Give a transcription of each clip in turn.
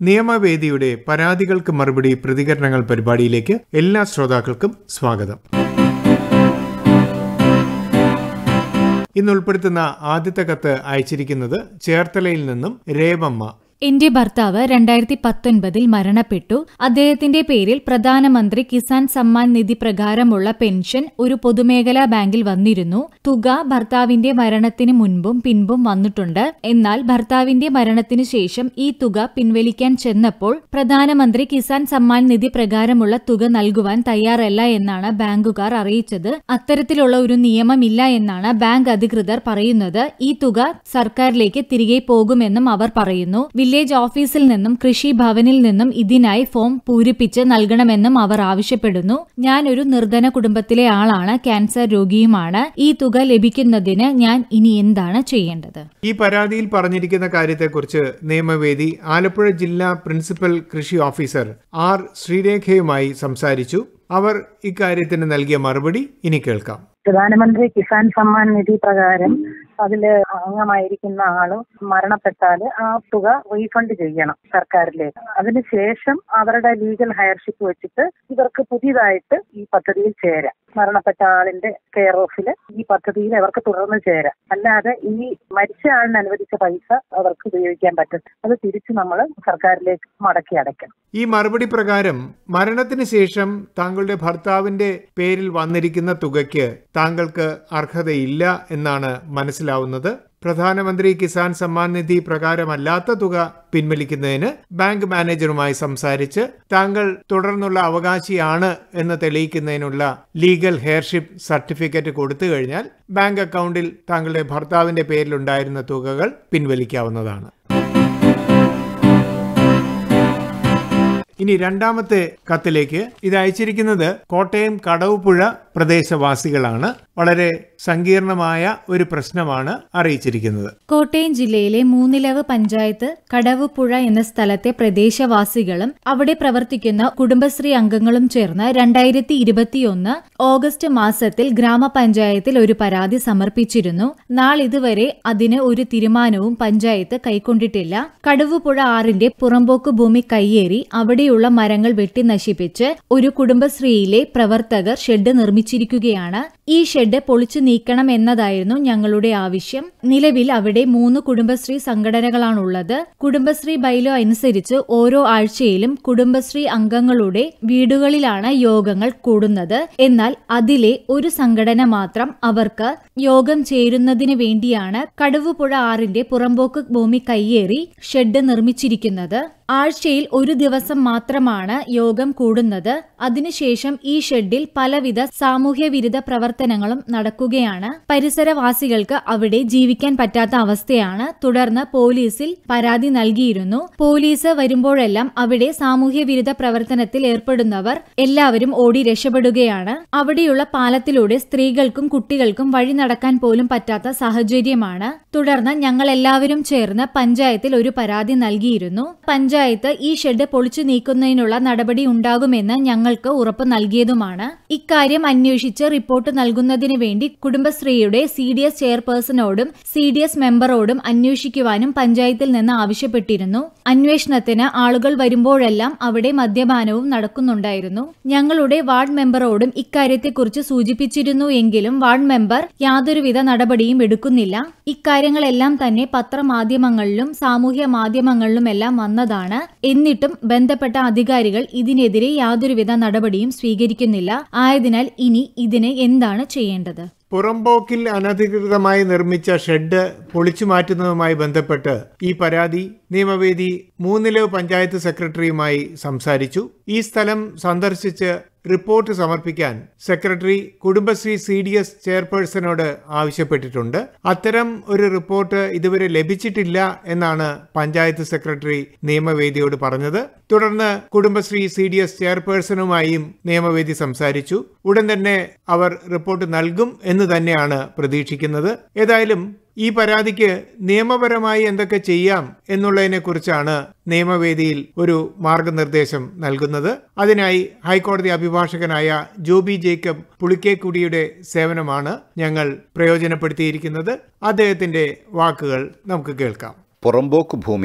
നിയമവേദിയുടെ പരാതികൾക്ക് മറുപടി പ്രതികരണങ്ങൾ പരിപാടിയിലേക്ക് എല്ലാ ശ്രോതാക്കൾക്കും സ്വാഗതം ഇന്ന് ഉൾപ്പെടുത്തുന്ന ആദ്യത്തെ കത്ത് അയച്ചിരിക്കുന്നത് ചേർത്തലയിൽ നിന്നും രേവമ്മ എന്റെ ഭർത്താവ് രണ്ടായിരത്തി പത്തൊൻപതിൽ മരണപ്പെട്ടു അദ്ദേഹത്തിന്റെ പേരിൽ പ്രധാനമന്ത്രി കിസാൻ സമ്മാൻ നിധി പ്രകാരമുള്ള പെൻഷൻ ഒരു പൊതുമേഖലാ ബാങ്കിൽ വന്നിരുന്നു തുക ഭർത്താവിന്റെ മരണത്തിന് മുൻപും പിൻപും വന്നിട്ടുണ്ട് എന്നാൽ ഭർത്താവിന്റെ മരണത്തിനു ശേഷം ഈ തുക പിൻവലിക്കാൻ ചെന്നപ്പോൾ പ്രധാനമന്ത്രി കിസാൻ സമ്മാൻ നിധി പ്രകാരമുള്ള തുക നൽകുവാൻ തയ്യാറല്ല എന്നാണ് ബാങ്കുകാർ അറിയിച്ചത് അത്തരത്തിലുള്ള ഒരു നിയമമില്ല എന്നാണ് ബാങ്ക് അധികൃതർ പറയുന്നത് ഈ തുക സർക്കാരിലേക്ക് തിരികെ പോകുമെന്നും അവർ പറയുന്നു വില്ലേജ് ഓഫീസിൽ നിന്നും കൃഷി ഭവനിൽ നിന്നും ഇതിനായി ഫോം പൂരിപ്പിച്ച് നൽകണമെന്നും അവർ ആവശ്യപ്പെടുന്നു ഞാൻ ഒരു നിർധന കുടുംബത്തിലെ ആളാണ് ക്യാൻസർ രോഗിയുമാണ് ഈ തുക ലഭിക്കുന്നതിന് ഞാൻ ഇനി എന്താണ് ചെയ്യേണ്ടത് ഈ പരാതിയിൽ പറഞ്ഞിരിക്കുന്ന കാര്യത്തെക്കുറിച്ച് നിയമവേദി ആലപ്പുഴ ജില്ലാ പ്രിൻസിപ്പൽ കൃഷി ഓഫീസർ ആർ ശ്രീരേഖയുമായി സംസാരിച്ചു അവർ ഇക്കാര്യത്തിന് നൽകിയ മറുപടി ഇനി കേൾക്കാം പ്രധാനമന്ത്രി കിസാൻ സമ്മാൻ നിധി പ്രകാരം അതില് അംഗമായിരിക്കുന്ന ആള് മരണപ്പെട്ടാൽ ആ തുക റീഫണ്ട് ചെയ്യണം സർക്കാരിലേക്ക് അതിനുശേഷം അവരുടെ ലീഗൽ ഹയർഷിപ്പ് വെച്ചിട്ട് ഇവർക്ക് പുതിയതായിട്ട് ഈ പദ്ധതിയിൽ ചേരാം മരണപ്പെട്ട ആളിന്റെ കെയർ ഓഫിൽ ഈ പദ്ധതിയിൽ അവർക്ക് തുടർന്ന് ചേരാം അല്ലാതെ ഈ മരിച്ച ആളിന് അനുവദിച്ച പൈസ അവർക്ക് ഉപയോഗിക്കാൻ പറ്റും അത് തിരിച്ച് നമ്മൾ സർക്കാരിലേക്ക് മടക്കി അടയ്ക്കണം ഈ മറുപടി പ്രകാരം മരണത്തിന് ശേഷം താങ്കളുടെ ഭർത്താവിന്റെ പേരിൽ വന്നിരിക്കുന്ന തുകയ്ക്ക് താങ്കൾക്ക് അർഹതയില്ല എന്നാണ് മനസ്സിലാവുന്നത് പ്രധാനമന്ത്രി കിസാൻ സമ്മാൻ നിധി പ്രകാരമല്ലാത്ത തുക പിൻവലിക്കുന്നതിന് ബാങ്ക് മാനേജറുമായി സംസാരിച്ച് താങ്കൾ തുടർന്നുള്ള അവകാശിയാണ് എന്ന് തെളിയിക്കുന്നതിനുള്ള ലീഗൽ ഹെയർഷിപ്പ് സർട്ടിഫിക്കറ്റ് കൊടുത്തു കഴിഞ്ഞാൽ ബാങ്ക് അക്കൗണ്ടിൽ താങ്കളുടെ ഭർത്താവിന്റെ പേരിലുണ്ടായിരുന്ന തുകകൾ പിൻവലിക്കാവുന്നതാണ് ഇനി രണ്ടാമത്തെ കത്തിലേക്ക് ഇത് അയച്ചിരിക്കുന്നത് കോട്ടയം കടവുപുഴ പ്രദേശവാസികളാണ് വളരെ സങ്കീർണമായ ഒരു പ്രശ്നമാണ് അറിയിച്ചിരിക്കുന്നത് കോട്ടയം ജില്ലയിലെ മൂന്നിലവ് പഞ്ചായത്ത് കടവുപുഴ എന്ന സ്ഥലത്തെ പ്രദേശവാസികളും അവിടെ പ്രവർത്തിക്കുന്ന കുടുംബശ്രീ അംഗങ്ങളും ചേർന്ന് രണ്ടായിരത്തി ഇരുപത്തിയൊന്ന് ഓഗസ്റ്റ് മാസത്തിൽ ഗ്രാമപഞ്ചായത്തിൽ ഒരു പരാതി സമർപ്പിച്ചിരുന്നു നാളിതുവരെ അതിന് ഒരു തീരുമാനവും പഞ്ചായത്ത് കൈക്കൊണ്ടിട്ടില്ല കടുവുപുഴ ആറിന്റെ പുറമ്പോക്ക് ഭൂമി കയ്യേറി അവിടെയുള്ള മരങ്ങൾ വെട്ടി നശിപ്പിച്ച് ഒരു കുടുംബശ്രീയിലെ പ്രവർത്തകർ ഷെഡ് നിർമ്മിച്ചിരിക്കുകയാണ് ഈ ഷെഡ് പൊളിച്ചു നീക്കണം എന്നതായിരുന്നു ഞങ്ങളുടെ ആവശ്യം നിലവിൽ അവിടെ മൂന്ന് കുടുംബശ്രീ സംഘടനകളാണുള്ളത് കുടുംബശ്രീ ബൈലോ അനുസരിച്ച് ഓരോ ആഴ്ചയിലും കുടുംബശ്രീ അംഗങ്ങളുടെ വീടുകളിലാണ് യോഗങ്ങൾ കൂടുന്നത് എന്നാൽ അതിലെ ഒരു സംഘടന മാത്രം അവർക്ക് യോഗം ചേരുന്നതിന് വേണ്ടിയാണ് കടുവുപുഴ ആറിന്റെ പുറമ്പോക്ക് ഭൂമി കയ്യേറി ഷെഡ് നിർമ്മിച്ചിരിക്കുന്നത് ആഴ്ചയിൽ ഒരു ദിവസം മാത്രമാണ് യോഗം കൂടുന്നത് അതിനുശേഷം ഈ ഷെഡിൽ പലവിധ സാമൂഹ്യ വിരുദ്ധ പ്രവർത്തനങ്ങളും നടക്കുകയാണ് പരിസരവാസികൾക്ക് അവിടെ ജീവിക്കാൻ പറ്റാത്ത അവസ്ഥയാണ് തുടർന്ന് പോലീസിൽ പരാതി നൽകിയിരുന്നു പോലീസ് വരുമ്പോഴെല്ലാം അവിടെ സാമൂഹ്യ വിരുദ്ധ പ്രവർത്തനത്തിൽ ഏർപ്പെടുന്നവർ എല്ലാവരും ഓടി രക്ഷപ്പെടുകയാണ് അവിടെയുള്ള പാലത്തിലൂടെ സ്ത്രീകൾക്കും കുട്ടികൾക്കും വഴി നടക്കാൻ പോലും പറ്റാത്ത സാഹചര്യമാണ് തുടർന്ന് ഞങ്ങൾ എല്ലാവരും ചേർന്ന് പഞ്ചായത്തിൽ ഒരു പരാതി നൽകിയിരുന്നു പഞ്ചായത്ത് ഈ ഷെഡ് പൊളിച്ചു നീക്കുന്നതിനുള്ള നടപടി ഉണ്ടാകുമെന്ന് ഞങ്ങൾക്ക് ഉറപ്പ് നൽകിയതുമാണ് ഇക്കാര്യം അന്വേഷിച്ച് റിപ്പോർട്ട് നൽകുന്നതിന് വേണ്ടി കുടുംബശ്രീയുടെ സി ഡി എസ് ചെയർപേഴ്സണോടും സി ഡി എസ് മെമ്പറോടും അന്വേഷിക്കുവാനും പഞ്ചായത്തിൽ നിന്ന് ആവശ്യപ്പെട്ടിരുന്നു അന്വേഷണത്തിന് ആളുകൾ വരുമ്പോഴെല്ലാം അവിടെ മദ്യപാനവും നടക്കുന്നുണ്ടായിരുന്നു ഞങ്ങളുടെ വാർഡ് മെമ്പറോടും ഇക്കാര്യത്തെക്കുറിച്ച് സൂചിപ്പിച്ചിരുന്നു എങ്കിലും വാർഡ് മെമ്പർ യാതൊരുവിധ നടപടിയും എടുക്കുന്നില്ല ഇക്കാര്യങ്ങളെല്ലാം തന്നെ പത്രമാധ്യമങ്ങളിലും സാമൂഹ്യ മാധ്യമങ്ങളിലുമെല്ലാം വന്നതാണ് എന്നിട്ടും ബന്ധപ്പെട്ട അധികാരികൾ ഇതിനെതിരെ യാതൊരുവിധ നടപടിയും സ്വീകരിക്കുന്നില്ല ആയതിനാൽ ഇനി ഇതിന് എന്താണ് ചെയ്യേണ്ടത് പുറമ്പോക്കിൽ അനധികൃതമായി നിർമ്മിച്ച ഷെഡ് പൊളിച്ചു മാറ്റുന്നതുമായി ബന്ധപ്പെട്ട് ഈ പരാതി നിയമവേദി മൂന്നിലവ് പഞ്ചായത്ത് സെക്രട്ടറിയുമായി സംസാരിച്ചു ഈ സ്ഥലം സന്ദർശിച്ച് റിപ്പോർട്ട് സമർപ്പിക്കാൻ secretary Kudumbashree C D S ചെയർപേഴ്സണോട് ആവശ്യപ്പെട്ടിട്ടുണ്ട് അത്തരം ഒരു റിപ്പോർട്ട് ഇതുവരെ ലഭിച്ചിട്ടില്ല എന്നാണ് പഞ്ചായത്ത് സെക്രട്ടറി നിയമവേദിയോട് പറഞ്ഞത് തുടർന്ന് കുടുംബശ്രീ സി ഡി എസ് ചെയർപേഴ്സണുമായും നിയമവേദി സംസാരിച്ചു ഉടൻ തന്നെ അവർ റിപ്പോർട്ട് നൽകും എന്ന് തന്നെയാണ് പ്രതീക്ഷിക്കുന്നത് ഏതായാലും ഈ പരാതിക്ക് നിയമപരമായി എന്തൊക്കെ ചെയ്യാം എന്നുള്ളതിനെ കുറിച്ചാണ് നിയമവേദിയിൽ ഒരു മാർഗനിർദ്ദേശം നൽകുന്നത് അതിനായി ഹൈക്കോടതി അഭിഭാഷകനായ ജോബി ജേക്കബ് പുളിക്കേക്കുടിയുടെ സേവനമാണ് ഞങ്ങൾ പ്രയോജനപ്പെടുത്തിയിരിക്കുന്നത് അദ്ദേഹത്തിന്റെ വാക്കുകൾ നമുക്ക് കേൾക്കാം പുറമ്പോക്ക് ഭൂമി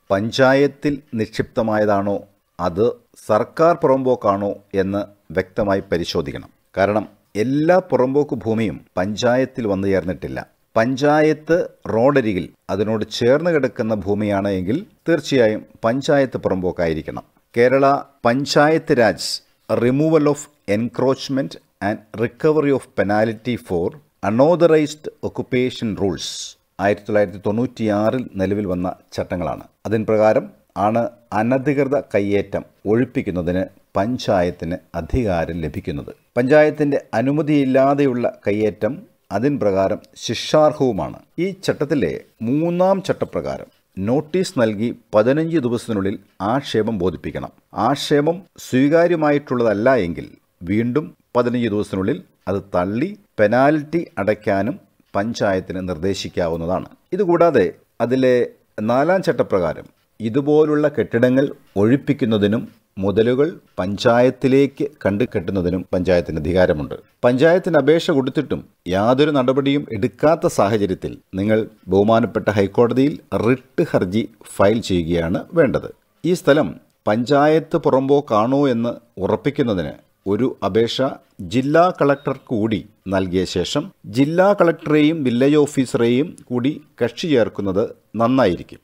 പഞ്ചായത്തിൽ നിക്ഷിപ്തമായതാണോ അത് സർക്കാർ പുറമ്പോക്കാണോ എന്ന് വ്യക്തമായി പരിശോധിക്കണം കാരണം എല്ലാ പുറമ്പോക്ക് ഭൂമിയും പഞ്ചായത്തിൽ വന്നു ചേർന്നിട്ടില്ല പഞ്ചായത്ത് റോഡരികിൽ അതിനോട് ചേർന്ന് കിടക്കുന്ന ഭൂമിയാണ് എങ്കിൽ തീർച്ചയായും പഞ്ചായത്ത് പുറമ്പോക്കായിരിക്കണം Kerala Panchayat Raj removal of encroachment and recovery of penalty for unauthorised occupation rules ആയിരത്തി തൊള്ളായിരത്തി തൊണ്ണൂറ്റിയാറിൽ നിലവിൽ വന്ന ചട്ടങ്ങളാണ് അതിൻ പ്രകാരം ആണ് അനധികൃത കയ്യേറ്റം ഒഴിപ്പിക്കുന്നതിന് പഞ്ചായത്തിന് അധികാരം ലഭിക്കുന്നത് പഞ്ചായത്തിൻ്റെ അനുമതിയില്ലാതെയുള്ള കയ്യേറ്റം അതിൻ പ്രകാരം ശിക്ഷാർഹവുമാണ് ഈ ചട്ടത്തിലെ മൂന്നാം ചട്ടപ്രകാരം നോട്ടീസ് നൽകി പതിനഞ്ച് ദിവസത്തിനുള്ളിൽ ആക്ഷേപം ബോധിപ്പിക്കണം ആക്ഷേപം സ്വീകാര്യമായിട്ടുള്ളതല്ല എങ്കിൽ വീണ്ടും പതിനഞ്ച് ദിവസത്തിനുള്ളിൽ അത് തള്ളി പെനാൽറ്റി അടയ്ക്കാനും പഞ്ചായത്തിന് നിർദ്ദേശിക്കാവുന്നതാണ് ഇതുകൂടാതെ അതിലെ നാലാം ചട്ടപ്രകാരം ഇതുപോലുള്ള കെട്ടിടങ്ങൾ ഒഴിപ്പിക്കുന്നതിനും മുതലുകൾ പഞ്ചായത്തിലേക്ക് കണ്ടു കെട്ടുന്നതിനും പഞ്ചായത്തിന് അധികാരമുണ്ട് പഞ്ചായത്തിന് അപേക്ഷ കൊടുത്തിട്ടും യാതൊരു നടപടിയും എടുക്കാത്ത സാഹചര്യത്തിൽ നിങ്ങൾ ബഹുമാനപ്പെട്ട ഹൈക്കോടതിയിൽ റിട്ട് ഹർജി ഫയൽ ചെയ്യുകയാണ് വേണ്ടത് ഈ സ്ഥലം പഞ്ചായത്ത് പുറമ്പോക്കാണോ എന്ന് ഉറപ്പിക്കുന്നതിന് ഒരു അപേക്ഷ ജില്ലാ കളക്ടർ കൂടി നൽകിയ ശേഷം ജില്ലാ കളക്ടറെയും വില്ലേജ് ഓഫീസറെയും കൂടി കക്ഷി ചേർക്കുന്നത് നന്നായിരിക്കും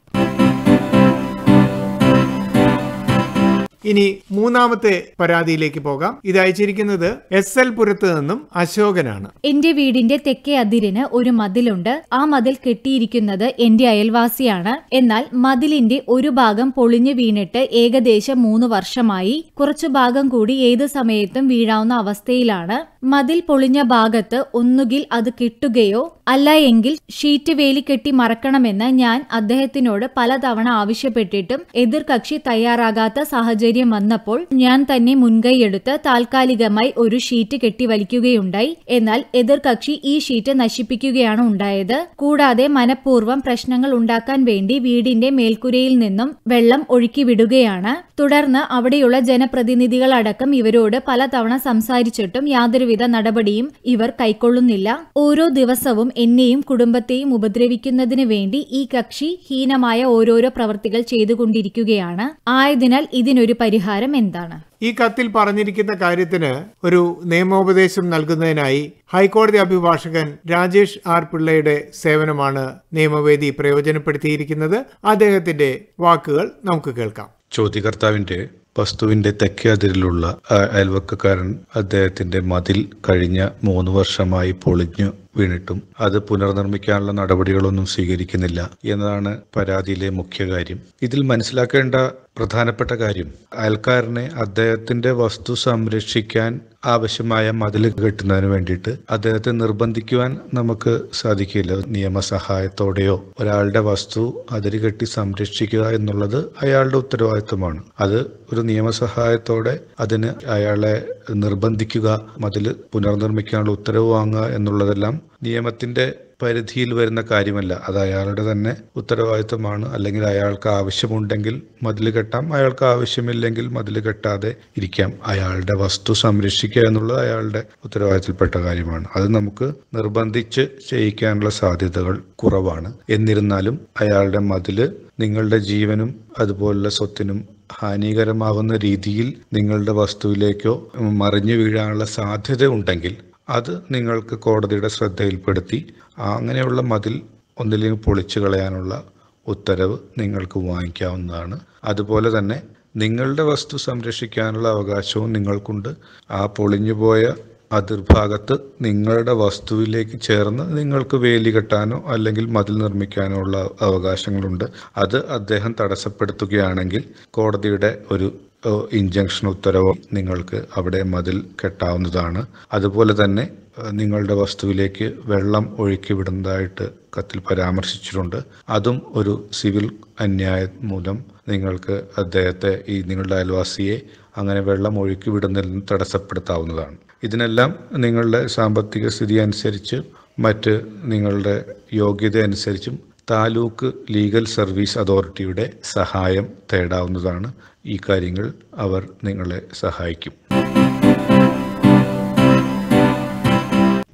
ഇനി മൂന്നാമത്തെ പരാതിയിലേക്ക് പോകാം ഇത് അയച്ചിരിക്കുന്നത് എസ് എൽ പുരത്ത് നിന്നും അശോകനാണ് എന്റെ വീടിന്റെ തെക്കേ അതിരിന് ഒരു മതിലുണ്ട് ആ മതിൽ കെട്ടിയിരിക്കുന്നത് എന്റെ അയൽവാസിയാണ് എന്നാൽ മതിലിന്റെ ഒരു ഭാഗം പൊളിഞ്ഞു വീണിട്ട് ഏകദേശം മൂന്ന് വർഷമായി കുറച്ചു ഭാഗം കൂടി ഏത് സമയത്തും വീഴാവുന്ന അവസ്ഥയിലാണ് മതിൽ പൊളിഞ്ഞ ഭാഗത്ത് ഒന്നുകിൽ അത് കെട്ടുകയോ അല്ല എങ്കിൽ ഷീറ്റ് വേലി കെട്ടി മറക്കണമെന്ന് ഞാൻ അദ്ദേഹത്തിനോട് പലതവണ ആവശ്യപ്പെട്ടിട്ടും എതിർകക്ഷി തയ്യാറാകാത്ത സാഹചര്യം വന്നപ്പോൾ ഞാൻ തന്നെ മുൻകൈയെടുത്ത് താൽക്കാലികമായി ഒരു ഷീറ്റ് കെട്ടിവലിക്കുകയുണ്ടായി എന്നാൽ എതിർകക്ഷി ഈ ഷീറ്റ് നശിപ്പിക്കുകയാണ് ഉണ്ടായത് കൂടാതെ മനഃപൂർവ്വം പ്രശ്നങ്ങൾ ഉണ്ടാക്കാൻ വേണ്ടി വീടിന്റെ മേൽക്കുരയിൽ നിന്നും വെള്ളം ഒഴുക്കി വിടുകയാണ് തുടർന്ന് അവിടെയുള്ള ജനപ്രതിനിധികളടക്കം ഇവരോട് പലതവണ സംസാരിച്ചിട്ടും യാതൊരുവിധ നടപടിയും ഇവർ കൈക്കൊള്ളുന്നില്ല ഓരോ ദിവസവും എന്നെയും കുടുംബത്തെയും ഉപദ്രവിക്കുന്നതിന് വേണ്ടി ഈ കക്ഷി ഹീനമായ ഓരോരോ പ്രവർത്തികൾ ചെയ്തുകൊണ്ടിരിക്കുകയാണ് ആയതിനാൽ ഇതിനൊരു പരിഹാരം എന്താണ് ഈ കത്തിൽ പറഞ്ഞിരിക്കുന്ന കാര്യത്തിന് ഒരു നിയമോപദേശം നൽകുന്നതിനായി ഹൈക്കോടതി അഭിഭാഷകൻ രാജേഷ് ആർ പിള്ളയുടെ സേവനമാണ് നിയമവേദി പ്രയോജനപ്പെടുത്തിയിരിക്കുന്നത് അദ്ദേഹത്തിന്റെ വാക്കുകൾ നമുക്ക് കേൾക്കാം ചോദ്യകർത്താവിന്റെ വസ്തുവിന്റെ തെക്കേ അതിരിലുള്ള അ- അയൽവക്കക്കാരൻ അദ്ദേഹത്തിന്റെ മതിൽ കഴിഞ്ഞ മൂന്ന് വർഷമായി പൊളിഞ്ഞു വീണിട്ടും അത് പുനർനിർമ്മിക്കാനുള്ള നടപടികളൊന്നും സ്വീകരിക്കുന്നില്ല എന്നതാണ് പരാതിയിലെ മുഖ്യ കാര്യം ഇതിൽ മനസ്സിലാക്കേണ്ട പ്രധാനപ്പെട്ട കാര്യം അയൽക്കാരനെ അദ്ദേഹത്തിന്റെ വസ്തു സംരക്ഷിക്കാൻ ആവശ്യമായ മതിൽ കെട്ടുന്നതിന് വേണ്ടിയിട്ട് അദ്ദേഹത്തെ നിർബന്ധിക്കുവാൻ നമുക്ക് സാധിക്കില്ല നിയമസഹായത്തോടെയോ ഒരാളുടെ വസ്തു അതിര് കെട്ടി സംരക്ഷിക്കുക എന്നുള്ളത് അയാളുടെ ഉത്തരവാദിത്വമാണ് അത് ഒരു നിയമസഹായത്തോടെ അതിന് അയാളെ നിർബന്ധിക്കുക മതിൽ പുനർനിർമ്മിക്കാനുള്ള ഉത്തരവ് വാങ്ങുക എന്നുള്ളതെല്ലാം നിയമത്തിന്റെ പരിധിയിൽ വരുന്ന കാര്യമല്ല അത് അയാളുടെ തന്നെ ഉത്തരവാദിത്തമാണ് അല്ലെങ്കിൽ അയാൾക്ക് ആവശ്യമുണ്ടെങ്കിൽ മതിൽ കെട്ടാം അയാൾക്ക് ആവശ്യമില്ലെങ്കിൽ മതിൽ കെട്ടാതെ ഇരിക്കാം അയാളുടെ വസ്തു സംരക്ഷിക്കുക എന്നുള്ളത് അയാളുടെ ഉത്തരവാദിത്തത്തിൽപ്പെട്ട കാര്യമാണ് അത് നമുക്ക് നിർബന്ധിച്ച് ചെയ്യിക്കാനുള്ള സാധ്യതകൾ കുറവാണ് എന്നിരുന്നാലും അയാളുടെ മതില് നിങ്ങളുടെ ജീവനും അതുപോലുള്ള സ്വത്തിനും ഹാനികരമാകുന്ന രീതിയിൽ നിങ്ങളുടെ വസ്തുവിലേക്കോ മറിഞ്ഞു വീഴാനുള്ള സാധ്യത ഉണ്ടെങ്കിൽ അത് നിങ്ങൾക്ക് കോടതിയുടെ ശ്രദ്ധയിൽപ്പെടുത്തി അങ്ങനെയുള്ള മതിൽ ഒന്നില്ലെങ്കിൽ പൊളിച്ചു കളയാനുള്ള ഉത്തരവ് നിങ്ങൾക്ക് വാങ്ങിക്കാവുന്നതാണ് അതുപോലെ തന്നെ നിങ്ങളുടെ വസ്തു സംരക്ഷിക്കാനുള്ള അവകാശവും നിങ്ങൾക്കുണ്ട് ആ പൊളിഞ്ഞുപോയ അതിർഭാഗത്ത് നിങ്ങളുടെ വസ്തുവിലേക്ക് ചേർന്ന് നിങ്ങൾക്ക് വേലി കെട്ടാനോ അല്ലെങ്കിൽ മതിൽ നിർമ്മിക്കാനോ ഉള്ള അവകാശങ്ങളുണ്ട് അത് അദ്ദേഹം തടസ്സപ്പെടുത്തുകയാണെങ്കിൽ കോടതിയുടെ ഒരു ഏഹ്, ഇഞ്ചക്ഷൻ ഉത്തരവോ നിങ്ങൾക്ക് അവിടെ മതിൽ കെട്ടാവുന്നതാണ് അതുപോലെ തന്നെ ഏഹ്, നിങ്ങളുടെ വസ്തുവിലേക്ക് വെള്ളം ഒഴുക്കി വിടുന്നതായിട്ട് കത്തിൽ പരാമർശിച്ചിട്ടുണ്ട് അതും ഒരു സിവിൽ അന്യായം മൂലം നിങ്ങൾക്ക് അദ്ദേഹത്തെ ഈ നിങ്ങളുടെ അയൽവാസിയെ അങ്ങനെ വെള്ളം ഒഴുക്കി വിടുന്നതിൽ നിന്ന് തടസ്സപ്പെടുത്താവുന്നതാണ് ഇതിനെല്ലാം നിങ്ങളുടെ സാമ്പത്തിക സ്ഥിതി അനുസരിച്ച് മറ്റ് നിങ്ങളുടെ യോഗ്യത അനുസരിച്ചും താലൂക്ക് ലീഗൽ സർവീസ് അതോറിറ്റിയുടെ സഹായം തേടാവുന്നതാണ് ഈ കാര്യങ്ങൾ അവർ നിങ്ങളെ സഹായിക്കും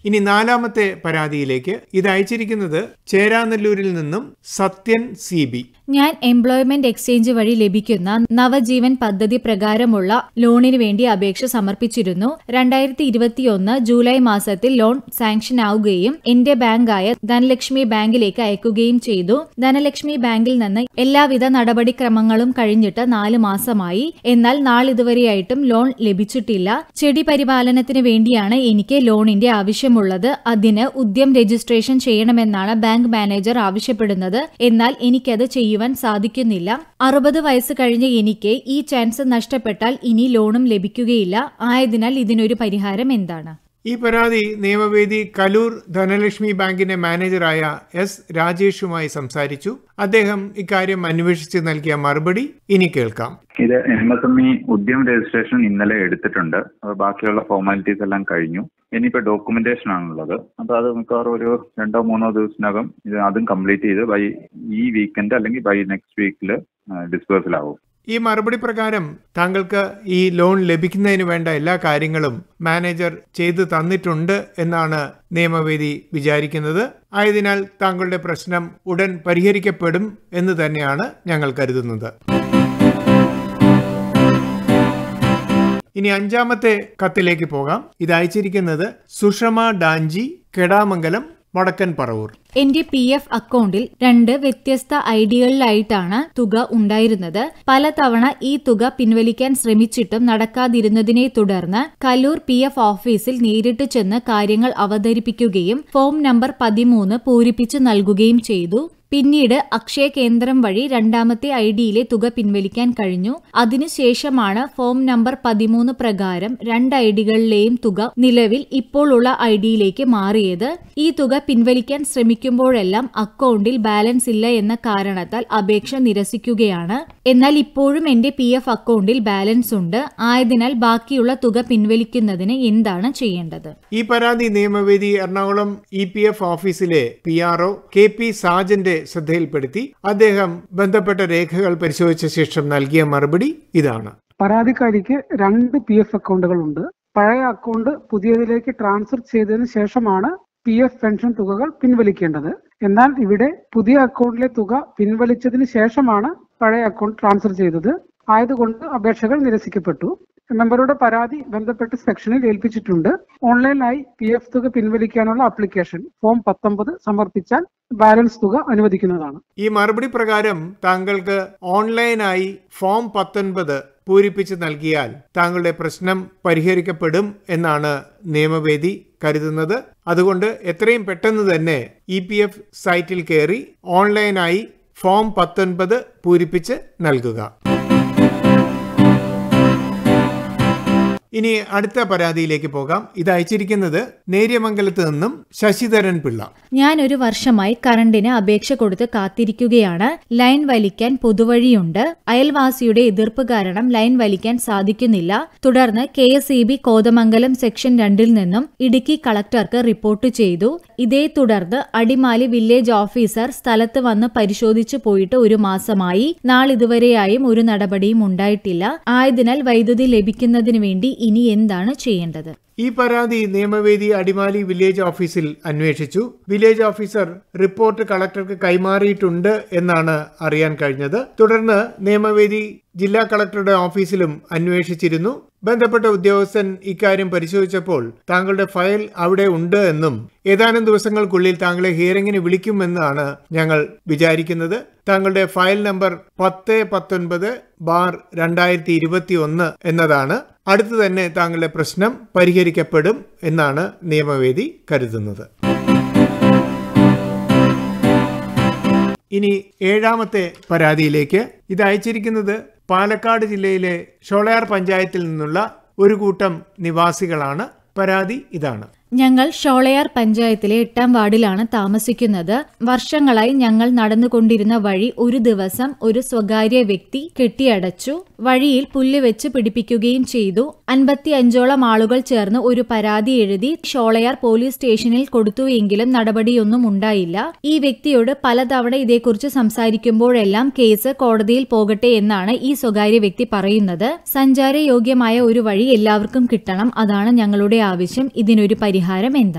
ഇനി നാലാമത്തെ പരാതിയിലേക്ക് ഇത് അയച്ചിരിക്കുന്നത് ചേരാനെല്ലൂരിൽ നിന്നും സത്യൻ സി ബി ഞാൻ എംപ്ലോയ്മെന്റ് എക്സ്ചേഞ്ച് വഴി ലഭിക്കുന്ന നവജീവൻ പദ്ധതി പ്രകാരമുള്ള ലോണിന് വേണ്ടി അപേക്ഷ സമർപ്പിച്ചിരുന്നു രണ്ടായിരത്തി ഇരുപത്തിയൊന്ന് ജൂലൈ മാസത്തിൽ ലോൺ സാങ്ഷൻ ആവുകയും എന്റെ ബാങ്കായ ധനലക്ഷ്മി ബാങ്കിലേക്ക് അയക്കുകയും ചെയ്തു ധനലക്ഷ്മി ബാങ്കിൽ നിന്ന് എല്ലാവിധ നടപടിക്രമങ്ങളും കഴിഞ്ഞിട്ട് നാല് മാസമായി എന്നാൽ നാളിതുവരെയായിട്ടും ലോൺ ലഭിച്ചിട്ടില്ല ചെടി പരിപാലനത്തിന് വേണ്ടിയാണ് എനിക്ക് ലോണിന്റെ ആവശ്യമുള്ളത് അതിന് ഉദ്യം രജിസ്ട്രേഷൻ ചെയ്യണമെന്നാണ് ബാങ്ക് മാനേജർ ആവശ്യപ്പെടുന്നത് എന്നാൽ എനിക്കത് ചെയ്യുവാൻ സാധിക്കുന്നില്ല അറുപത് വയസ്സ് കഴിഞ്ഞ എനിക്ക് ഈ ചാൻസ് നഷ്ടപ്പെട്ടാൽ ഇനി ലോണും ലഭിക്കുകയില്ല ആയതിനാൽ ഇതിനൊരു പരിഹാരം എന്താണ് ഈ പരാതി നിയമവേദി കലൂർ ധനലക്ഷ്മി ബാങ്കിന്റെ മാനേജറായ എസ് രാജേഷുമായി സംസാരിച്ചു അദ്ദേഹം ഇക്കാര്യം അന്വേഷിച്ച് നൽകിയ മറുപടി ഇനി കേൾക്കാം ഇത് M S M E Udyam registration ഇന്നലെ എടുത്തിട്ടുണ്ട് അപ്പൊ ബാക്കിയുള്ള ഫോർമാലിറ്റീസ് എല്ലാം കഴിഞ്ഞു ഇനിയിപ്പോ ഡോക്യുമെന്റേഷൻ ആണുള്ളത് അപ്പൊ അത് മിക്കവാറും ഒരു രണ്ടോ മൂന്നോ ദിവസത്തിനകം ഇത് അതും കംപ്ലീറ്റ് ചെയ്ത് ബൈ ഈ വീക്കെൻഡ് അല്ലെങ്കിൽ ബൈ നെക്സ്റ്റ് വീക്കിൽ ഡിസ്പേഴ്സൽ ആവും ഈ മറുപടി പ്രകാരം താങ്കൾക്ക് ഈ ലോൺ ലഭിക്കുന്നതിന് വേണ്ട എല്ലാ കാര്യങ്ങളും മാനേജർ ചെയ്തു തന്നിട്ടുണ്ട് എന്നാണ് നിയമവേദി വിചാരിക്കുന്നത് ആയതിനാൽ താങ്കളുടെ പ്രശ്നം ഉടൻ പരിഹരിക്കപ്പെടും എന്ന് തന്നെയാണ് ഞങ്ങൾ കരുതുന്നത് ഇനി അഞ്ചാമത്തെ കത്തിലേക്ക് പോകാം ഇത് അയച്ചിരിക്കുന്നത് സുഷമ ഡാഞ്ചി കെടാമംഗലം വടക്കൻ പറവൂർ എന്റെ പി എഫ് അക്കൗണ്ടിൽ രണ്ട് വ്യത്യസ്ത ഐഡികളിലായിട്ടാണ് തുക ഉണ്ടായിരുന്നത് പലതവണ ഈ തുക പിൻവലിക്കാൻ ശ്രമിച്ചിട്ടും നടക്കാതിരുന്നതിനെ തുടർന്ന് കലൂർ പി എഫ് ഓഫീസിൽ നേരിട്ട് ചെന്ന് കാര്യങ്ങൾ അവതരിപ്പിക്കുകയും ഫോം നമ്പർ പതിമൂന്ന് പൂരിപ്പിച്ചു നൽകുകയും ചെയ്തു പിന്നീട് അക്ഷയ കേന്ദ്രം വഴി രണ്ടാമത്തെ ഐ ഡിയിലെ തുക പിൻവലിക്കാൻ കഴിഞ്ഞു അതിനുശേഷമാണ് ഫോം നമ്പർ പതിമൂന്ന് പ്രകാരം രണ്ട് ഐ ഡികളിലെയും തുക നിലവിൽ ഇപ്പോൾ ഉള്ള ഐ ഡിയിലേക്ക് മാറിയത് ഈ തുക പിൻവലിക്കാൻ ശ്രമിക്കുമ്പോഴെല്ലാം അക്കൗണ്ടിൽ ബാലൻസ് ഇല്ല എന്ന കാരണത്താൽ അപേക്ഷ നിരസിക്കുകയാണ് എന്നാൽ ഇപ്പോഴും എന്റെ പി എഫ് അക്കൗണ്ടിൽ ബാലൻസ് ഉണ്ട് ആയതിനാൽ ബാക്കിയുള്ള തുക പിൻവലിക്കുന്നതിന് എന്താണ് ചെയ്യേണ്ടത് ഈ പരാതി Niyamavedi Ernakulam E P F ഓഫീസിലെ P R O K P സാജന്റെ ശ്രദ്ധയിൽപ്പെടുത്തി അദ്ദേഹം ബന്ധപ്പെട്ട രേഖകൾ പരിശോധിച്ച ശേഷം നൽകിയ മറുപടി ഇതാണ് പരാതിക്കാരിക്ക് രണ്ട് പി എഫ് അക്കൗണ്ടുകളുണ്ട് പഴയ അക്കൗണ്ട് പുതിയതിലേക്ക് ട്രാൻസ്ഫർ ചെയ്തതിനു ശേഷമാണ് പി എഫ് പെൻഷൻ തുകകൾ പിൻവലിക്കേണ്ടത് എന്നാൽ ഇവിടെ പുതിയ അക്കൗണ്ടിലെ തുക പിൻവലിച്ചതിന് ശേഷമാണ് പഴയ അക്കൗണ്ട് ട്രാൻസ്ഫർ ചെയ്തത് ആയതുകൊണ്ട് അപേക്ഷകൾ നിരസിക്കപ്പെട്ടു മെമ്പറുടെ പരാതി ബന്ധപ്പെട്ട സെക്ഷനിൽ ഏൽപ്പിച്ചിട്ടുണ്ട് ഓൺലൈനായി പി എഫ് തുക പിൻവലിക്കാനുള്ള ആപ്ലിക്കേഷൻ ഫോം പത്തൊമ്പത് സമർപ്പിച്ചാൽ ബാലൻസ് തുക അനുവദിക്കുന്നതാണ് ഈ മറുപടി പ്രകാരം താങ്കൾക്ക് ഓൺലൈനായി ഫോം പത്തൊൻപത് പൂരിപ്പിച്ച് നൽകിയാൽ താങ്കളുടെ പ്രശ്നം പരിഹരിക്കപ്പെടും എന്നാണ് നിയമവേദി കരുതുന്നത് അതുകൊണ്ട് എത്രയും പെട്ടെന്ന് തന്നെ ഇ പി എഫ് സൈറ്റിൽ കയറി ഓൺലൈനായി ഫോം പത്തൊൻപത് പൂരിപ്പിച്ച് നൽകുക ഇനി അടുത്ത പരാതിയിലേക്ക് പോകാം ഇത് അയച്ചിരിക്കുന്നത് നേര്യമംഗലത്ത് നിന്നും ശശിധരൻ പിള്ള ഞാൻ ഒരു വർഷമായി കറണ്ടിന് അപേക്ഷ കൊടുത്ത് കാത്തിരിക്കുകയാണ് ലൈൻ വലിക്കാൻ പൊതുവഴിയുണ്ട് അയൽവാസിയുടെ എതിർപ്പ് കാരണം ലൈൻ വലിക്കാൻ സാധിക്കുന്നില്ല തുടർന്ന് K S E B Kothamangalam section രണ്ടിൽ നിന്നും ഇടുക്കി കളക്ടർക്ക് റിപ്പോർട്ട് ചെയ്തു ഇതേ തുടർന്ന് അടിമാലി വില്ലേജ് ഓഫീസർ സ്ഥലത്ത് വന്ന് പരിശോധിച്ചു പോയിട്ട് ഒരു മാസമായി നാളിതുവരെയായും ഒരു നടപടിയും ഉണ്ടായിട്ടില്ല ആയതിനാൽ വൈദ്യുതി ലഭിക്കുന്നതിന് വേണ്ടി ഇനി എന്താണ് ചെയ്യേണ്ടത് ഈ പരാതി നിയമവേദി അടിമാലി വില്ലേജ് ഓഫീസിൽ അന്വേഷിച്ചു വില്ലേജ് ഓഫീസർ റിപ്പോർട്ട് കളക്ടർക്ക് കൈമാറിയിട്ടുണ്ട് എന്നാണ് അറിയാൻ കഴിഞ്ഞത് തുടർന്ന് നിയമവേദി ജില്ലാ കളക്ടറുടെ ഓഫീസിലും അന്വേഷിച്ചിരുന്നു ബന്ധപ്പെട്ട ഉദ്യോഗസ്ഥൻ ഇക്കാര്യം പരിശോധിച്ചപ്പോൾ താങ്കളുടെ ഫയൽ അവിടെ ഉണ്ട് എന്നും ഏതാനും ദിവസങ്ങൾക്കുള്ളിൽ താങ്കളെ ഹിയറിംഗിന് വിളിക്കുമെന്നാണ് ഞങ്ങൾ വിചാരിക്കുന്നത് താങ്കളുടെ ഫയൽ നമ്പർ പത്ത് പത്തൊൻപത് ബാർ രണ്ടായിരത്തി ഇരുപത്തി ഒന്ന് എന്നതാണ് അടുത്തു തന്നെ താങ്കളുടെ പ്രശ്നം പരിഹരിക്കപ്പെടും എന്നാണ് നിയമവേദി കരുതുന്നത് ഇനി ഏഴാമത്തെ പരാതിയിലേക്ക് ഇത് അയച്ചിരിക്കുന്നത് പാലക്കാട് ജില്ലയിലെ ഷോളയാർ പഞ്ചായത്തിൽ നിന്നുള്ള ഒരു കൂട്ടം നിവാസികളാണ് പരാതി ഇതാണ് ഞങ്ങൾ ഷോളയാർ പഞ്ചായത്തിലെ എട്ടാം വാർഡിലാണ് താമസിക്കുന്നത് വർഷങ്ങളായി ഞങ്ങൾ നടന്നുകൊണ്ടിരുന്ന വഴി ഒരു ദിവസം ഒരു സ്വകാര്യ വ്യക്തി കെട്ടിയടച്ചു വഴിയിൽ പുല്ല് വെച്ച് പിടിപ്പിക്കുകയും ചെയ്തു അൻപത്തി അഞ്ചോളം ആളുകൾ ചേർന്ന് ഒരു പരാതി എഴുതി ഷോളയാർ പോലീസ് സ്റ്റേഷനിൽ കൊടുത്തുവെങ്കിലും നടപടിയൊന്നും ഉണ്ടായില്ല ഈ വ്യക്തിയോട് പലതവണ ഇതേക്കുറിച്ച് സംസാരിക്കുമ്പോഴെല്ലാം കേസ് കോടതിയിൽ പോകട്ടെ എന്നാണ് ഈ സ്വകാര്യ വ്യക്തി പറയുന്നത് സഞ്ചാരയോഗ്യമായ ഒരു വഴി എല്ലാവർക്കും കിട്ടണം അതാണ് ഞങ്ങളുടെ ആവശ്യം ഇതിനൊരു പരിഹാരം എന്താണ്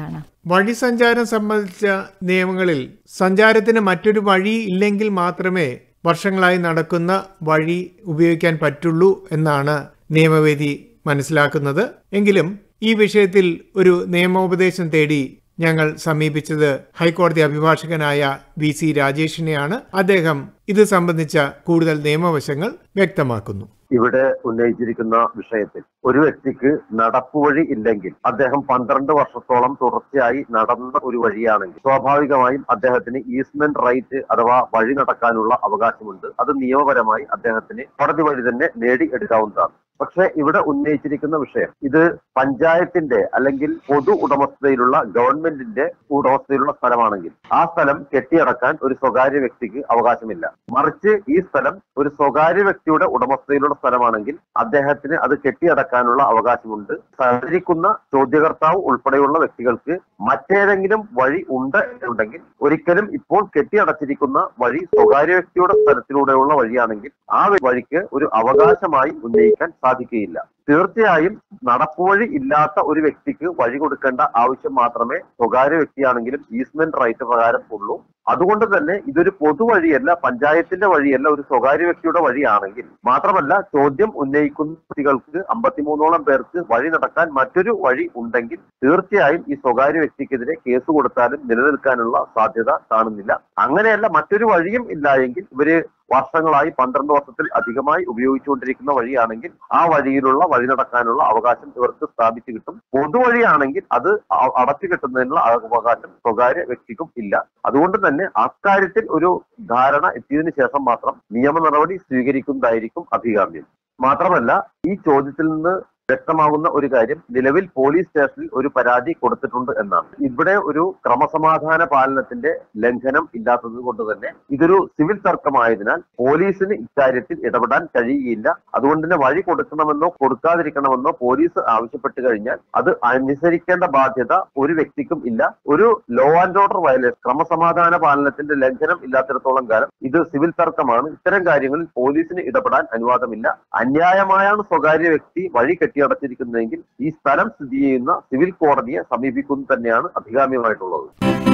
വഴി സഞ്ചാരം സംബന്ധിച്ച നിയമങ്ങളിൽ സഞ്ചാരത്തിന് മറ്റൊരു വഴി ഇല്ലെങ്കിൽ മാത്രമേ വർഷങ്ങളായി നടക്കുന്ന വഴി ഉപയോഗിക്കാൻ പറ്റുള്ളൂ എന്നാണ് നിയമവേദി മനസ്സിലാക്കുന്നത് എങ്കിലും ഈ വിഷയത്തിൽ ഒരു നിയമോപദേശം തേടി ഞങ്ങൾ സമീപിച്ചത് ഹൈക്കോടതി അഭിഭാഷകനായ വി സി രാജേഷിനെയാണ് അദ്ദേഹം ഇത് സംബന്ധിച്ച കൂടുതൽ നിയമവശങ്ങൾ വ്യക്തമാക്കുന്നു ഇവിടെ ഉന്നയിച്ചിരിക്കുന്ന വിഷയത്തിൽ ഒരു വ്യക്തിക്ക് നടപ്പുവഴി ഇല്ലെങ്കിൽ അദ്ദേഹം പന്ത്രണ്ട് വർഷത്തോളം തുടർച്ചയായി നടന്ന ഒരു വഴിയാണെങ്കിൽ സ്വാഭാവികമായും അദ്ദേഹത്തിന് ഈസ്മെന്റ് റൈറ്റ് അഥവാ വഴി നടക്കാനുള്ള അവകാശമുണ്ട് അത് നിയമപരമായി അദ്ദേഹത്തിന് കോടതി വഴി തന്നെ നേടിയെടുക്കാവുന്നതാണ് പക്ഷെ ഇവിടെ ഉന്നയിച്ചിരിക്കുന്ന വിഷയം ഇത് പഞ്ചായത്തിന്റെ അല്ലെങ്കിൽ പൊതു ഉടമസ്ഥതയിലുള്ള ഗവൺമെന്റിന്റെ ഉടമസ്ഥതയിലുള്ള സ്ഥലമാണെങ്കിൽ ആ സ്ഥലം കെട്ടിയടക്കാൻ ഒരു സ്വകാര്യ വ്യക്തിക്ക് അവകാശമില്ല മറിച്ച് ഈ സ്ഥലം ഒരു സ്വകാര്യ വ്യക്തിയുടെ ഉടമസ്ഥതയിലുള്ള സ്ഥലമാണെങ്കിൽ അദ്ദേഹത്തിന് അത് കെട്ടിയടക്കാനുള്ള അവകാശമുണ്ട് സഹകരിക്കുന്ന ചോദ്യകർത്താവ് ഉൾപ്പെടെയുള്ള വ്യക്തികൾക്ക് മറ്റേതെങ്കിലും വഴി ഉണ്ട് എന്നുണ്ടെങ്കിൽ ഒരിക്കലും ഇപ്പോൾ കെട്ടിയടച്ചിരിക്കുന്ന വഴി സ്വകാര്യ വ്യക്തിയുടെ സ്ഥലത്തിലൂടെയുള്ള വഴിയാണെങ്കിൽ ആ വഴിക്ക് ഒരു അവകാശമായി ഉന്നയിക്കാൻ സാധിക്കുകയില്ല തീർച്ചയായും നടപ്പുവഴി ഇല്ലാത്ത ഒരു വ്യക്തിക്ക് വഴി കൊടുക്കേണ്ട ആവശ്യം മാത്രമേ സ്വകാര്യ വ്യക്തിയാണെങ്കിലും ഈസ്മെന്റ് റൈറ്റ് പ്രകാരം ഉള്ളൂ അതുകൊണ്ട് തന്നെ ഇതൊരു പൊതുവഴിയല്ല പഞ്ചായത്തിന്റെ വഴിയല്ല ഒരു സ്വകാര്യ വ്യക്തിയുടെ വഴിയാണെങ്കിൽ മാത്രമല്ല ചോദ്യം ഉന്നയിക്കുന്ന വ്യക്തികൾക്ക് അമ്പത്തിമൂന്നോളം പേർക്ക് വഴി നടക്കാൻ മറ്റൊരു വഴി ഉണ്ടെങ്കിൽ തീർച്ചയായും ഈ സ്വകാര്യ വ്യക്തിക്കെതിരെ കേസ് കൊടുത്താലും നിലനിൽക്കാനുള്ള സാധ്യത കാണുന്നില്ല അങ്ങനെയല്ല മറ്റൊരു വഴിയും ഇല്ല എങ്കിൽ ഇവര് വർഷങ്ങളായി പന്ത്രണ്ട് വർഷത്തിൽ അധികമായി ഉപയോഗിച്ചുകൊണ്ടിരിക്കുന്ന വഴിയാണെങ്കിൽ ആ വഴിയിലുള്ള വഴി നടക്കാനുള്ള അവകാശം ഇവർക്ക് സ്ഥാപിച്ചു കിട്ടും പൊതുവഴിയാണെങ്കിൽ അത് അ- അടച്ചു കിട്ടുന്നതിനുള്ള അവകാശം സ്വകാര്യ വ്യക്തിക്കും ഇല്ല അതുകൊണ്ട് തന്നെ അക്കാര്യത്തിൽ ഒരു ധാരണ എത്തിയതിനു ശേഷം മാത്രം നിയമ നടപടി സ്വീകരിക്കുന്നതായിരിക്കും അഭികാമ്യം മാത്രമല്ല ഈ ചോദ്യത്തിൽ നിന്ന് വ്യക്തമാകുന്ന ഒരു കാര്യം നിലവിൽ പോലീസ് സ്റ്റേഷനിൽ ഒരു പരാതി കൊടുത്തിട്ടുണ്ട് എന്നാണ് ഇവിടെ ഒരു ക്രമസമാധാന പാലനത്തിന്റെ ലംഘനം ഇല്ലാത്തത് കൊണ്ട് തന്നെ ഇതൊരു സിവിൽ തർക്കമായതിനാൽ പോലീസിന് ഇക്കാര്യത്തിൽ ഇടപെടാൻ കഴിയുകയില്ല അതുകൊണ്ട് തന്നെ വഴി കൊടുക്കണമെന്നോ കൊടുക്കാതിരിക്കണമെന്നോ പോലീസ് ആവശ്യപ്പെട്ട് കഴിഞ്ഞാൽ അത് അനുസരിക്കേണ്ട ബാധ്യത ഒരു വ്യക്തിക്കും ഇല്ല ഒരു ലോ ആൻഡ് ഓർഡർ വയലേഷൻ ക്രമസമാധാന പാലനത്തിന്റെ ലംഘനം ഇല്ലാത്തിടത്തോളം കാലം ഇത് സിവിൽ തർക്കമാണ് ഇത്തരം കാര്യങ്ങളിൽ പോലീസിന് ഇടപെടാൻ അനുവാദമില്ല അന്യായമായാണ് സ്വകാര്യ വ്യക്തി വഴി കെട്ടിയടച്ചിരിക്കുന്നതെങ്കിൽ ഈ സ്ഥലം സ്ഥിതി ചെയ്യുന്ന സിവിൽ കോടതിയെ സമീപിക്കുന്നത് തന്നെയാണ് അഭികാമ്യമായിട്ടുള്ളത്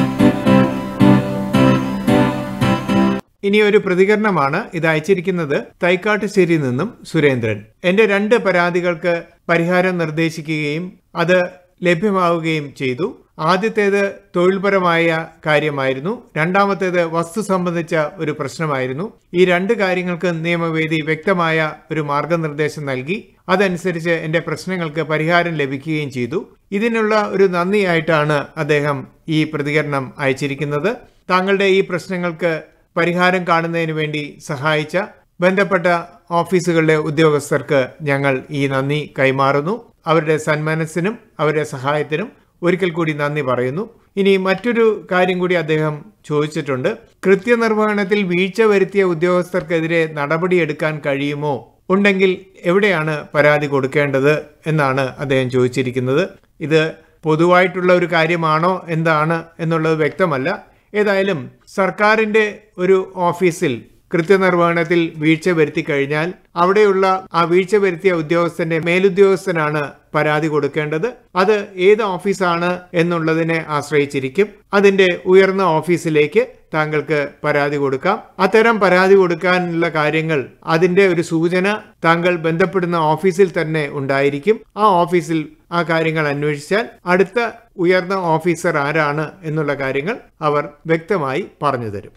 ഇനി ഒരു പ്രതികരണമാണ് ഇത് അയച്ചിരിക്കുന്നത് തൈക്കാട്ടുശ്ശേരിയിൽ നിന്നും സുരേന്ദ്രൻ എന്റെ രണ്ട് പരാതികൾക്ക് പരിഹാരം നിർദ്ദേശിക്കുകയും അത് ലഭ്യമാവുകയും ചെയ്തു ആദ്യത്തേത് തൊഴിൽപരമായ കാര്യമായിരുന്നു രണ്ടാമത്തേത് വസ്തു സംബന്ധിച്ച ഒരു പ്രശ്നമായിരുന്നു ഈ രണ്ട് കാര്യങ്ങൾക്ക് നിയമവേദി വ്യക്തമായ ഒരു മാർഗനിർദ്ദേശം നൽകി അതനുസരിച്ച് എന്റെ പ്രശ്നങ്ങൾക്ക് പരിഹാരം ലഭിക്കുകയും ചെയ്തു ഇതിനുള്ള ഒരു നന്ദിയായിട്ടാണ് അദ്ദേഹം ഈ പ്രതികരണം അയച്ചിരിക്കുന്നത് താങ്കളുടെ ഈ പ്രശ്നങ്ങൾക്ക് പരിഹാരം കാണുന്നതിന് വേണ്ടി സഹായിച്ച ബന്ധപ്പെട്ട ഓഫീസുകളിലെ ഉദ്യോഗസ്ഥർക്ക് ഞങ്ങൾ ഈ നന്ദി കൈമാറുന്നു അവരുടെ സന്മനസ്സിനും അവരുടെ സഹായത്തിനും ഒരിക്കൽ കൂടി നന്ദി പറയുന്നു ഇനി മറ്റൊരു കാര്യം കൂടി അദ്ദേഹം ചോദിച്ചിട്ടുണ്ട് കൃത്യനിർവഹണത്തിൽ വീഴ്ച വരുത്തിയ ഉദ്യോഗസ്ഥർക്കെതിരെ നടപടിയെടുക്കാൻ കഴിയുമോ ഉണ്ടെങ്കിൽ എവിടെയാണ് പരാതി കൊടുക്കേണ്ടത് എന്നാണ് അദ്ദേഹം ചോദിച്ചിരിക്കുന്നത് ഇത് പൊതുവായിട്ടുള്ള ഒരു കാര്യമാണോ എന്താണ് എന്നുള്ളത് വ്യക്തമല്ല ഏതായാലും സർക്കാരിന്റെ ഒരു ഓഫീസിൽ കൃത്യനിർവഹണത്തിൽ വീഴ്ച വരുത്തി കഴിഞ്ഞാൽ അവിടെയുള്ള ആ വീഴ്ച വരുത്തിയ ഉദ്യോഗസ്ഥന്റെ മേലുദ്യോഗസ്ഥനാണ് പരാതി കൊടുക്കേണ്ടത് അത് ഏത് ഓഫീസാണ് എന്നുള്ളതിനെ ആശ്രയിച്ചിരിക്കും അതിന്റെ ഉയർന്ന ഓഫീസിലേക്ക് താങ്കൾക്ക് പരാതി കൊടുക്കാം അത്തരം പരാതി കൊടുക്കാനുള്ള കാര്യങ്ങൾ അതിന്റെ ഒരു സൂചന താങ്കൾ ബന്ധപ്പെടുന്ന ഓഫീസിൽ തന്നെ ഉണ്ടായിരിക്കും ആ ഓഫീസിൽ ആ കാര്യങ്ങൾ അന്വേഷിച്ചാൽ അടുത്ത ഉയർന്ന ഓഫീസർ ആരാണ് എന്നുള്ള കാര്യങ്ങൾ അവർ വ്യക്തമായി പറഞ്ഞു തരും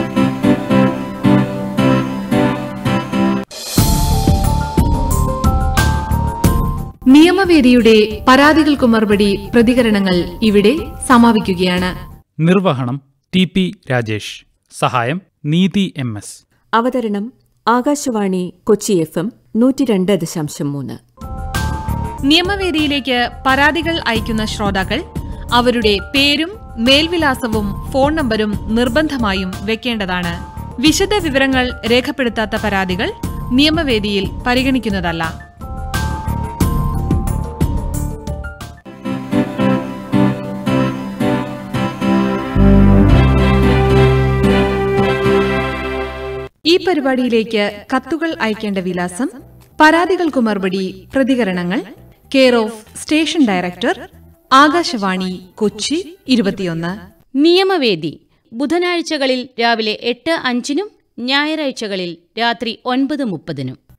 നിയമവേദിയുടെ പരാതികൾക്കു മറുപടി പ്രതികരണങ്ങൾ ഇവിടെ സമാപിക്കുകയാണ് നിർവഹണം ടി പി രാജേഷ് സഹായം നീതി എം എസ് അവതരണം ആകാശവാണി കൊച്ചി എഫ് എം നൂറ്റി രണ്ട് ദശാംശം മൂന്ന് നിയമവേദിയിലേക്ക് പരാതികൾ അയക്കുന്ന ശ്രോതാക്കൾ അവരുടെ പേരും മേൽവിലാസവും ഫോൺ നമ്പരും നിർബന്ധമായും വെക്കേണ്ടതാണ് വിശദ വിവരങ്ങൾ രേഖപ്പെടുത്താത്ത പരാതികൾ നിയമവേദിയിൽ പരിഗണിക്കുന്നതല്ല ഈ പരിപാടിയിലേക്ക് കത്തുകൾ അയക്കേണ്ട വിലാസം പരാതികൾക്കു മറുപടി പ്രതികരണങ്ങൾ care of station director Akashvani Kochi ഇരുപത്തിയൊന്ന് നിയമവേദി ബുധനാഴ്ചകളിൽ രാവിലെ എട്ട് അഞ്ചിനും ഞായറാഴ്ചകളിൽ രാത്രി ഒൻപത് മുപ്പതിനും